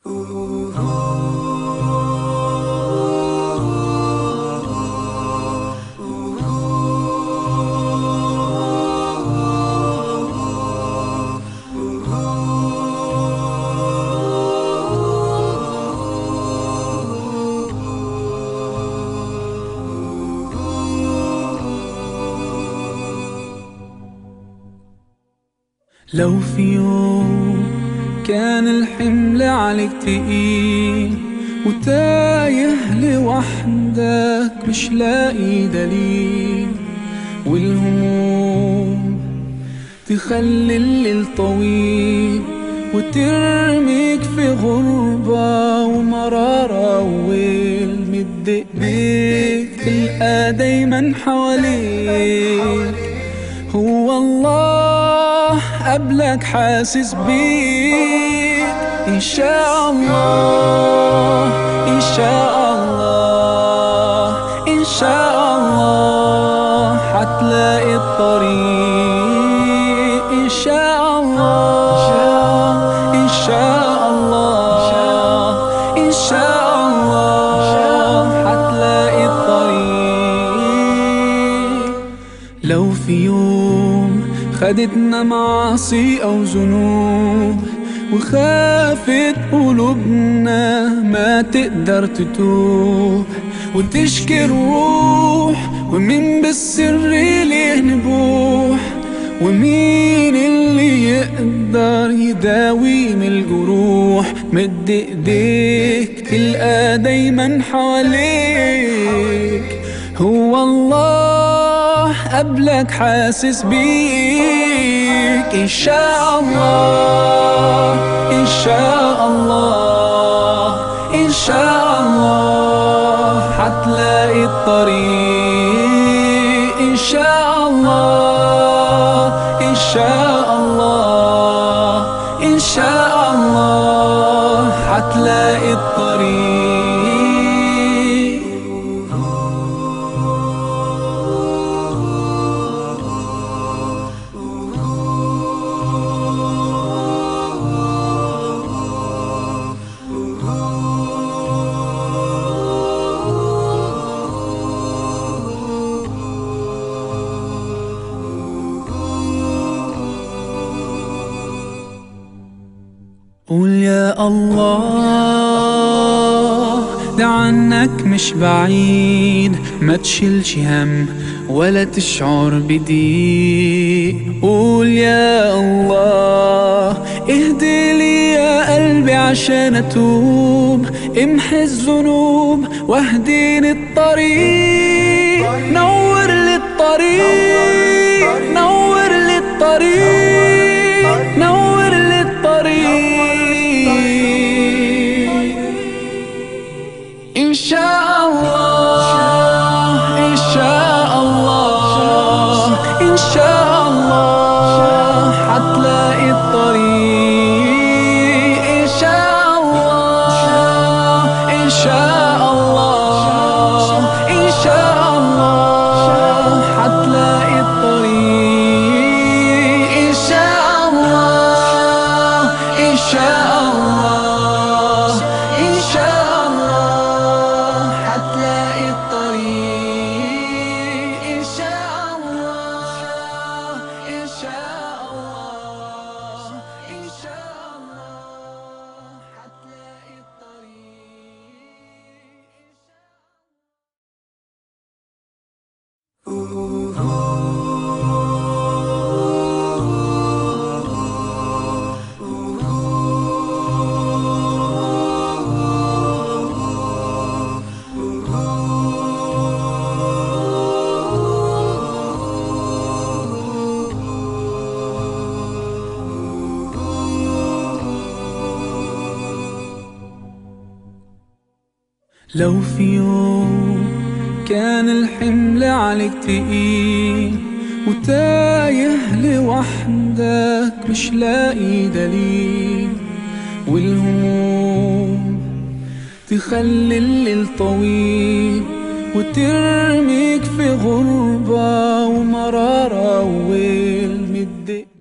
لو في يوم كان الحمل عليك تقيل وتايه لوحدك مش لاقي دليل والهموم تخلي الليل طويل وترميك في غربة ومرارة وويل مد ايديك تلقى دايما حواليك هو الله قبلك حاسس بيك إن شاء الله إن شاء الله إن شاء الله حتلاقي الطريق إن شاء الله إن شاء الله إن شاء الله حتلاقي الطريق لو في يوم خدتنا معاصي أو ذنوب وخافت قلوبنا ما تقدر تتوب وتشكي الروح ومين بالسر ليه نبوح ومين اللي يقدر يداوي من الجروح مد ايديك تلقى دايما حواليك هو الله قبلك حاسس بيك إن شاء الله إن شاء الله إن شاء الله حتلاقي الطريق إن شاء الله إن شاء الله إن شاء الله حتلاقي الطريق قول يا الله ده عنك مش بعيد ما تشيلش هم ولا تشعر بضيق قول يا الله اهدي لي يا قلبي عشان اتوب امحي الذنوب واهديني الطريق نور لي الطريق نور لي الطريق نور لي الطريق إن شاء الله إن شاء الله إن شاء الله حتلاقي الطريق إن شاء الله إن شاء الله إن شاء الله حتلاقي الطريق إن شاء الله إن شاء الله إن شاء الله حتلاقي الطريق إن شاء الله إن شاء الله إن شاء الله حتلاقي لو في يوم كان الحمل عليك تقيل وتايه لوحدك مش لاقي دليل والهموم تخلي الليل طويل وترميك في غربة ومرارة وويل مد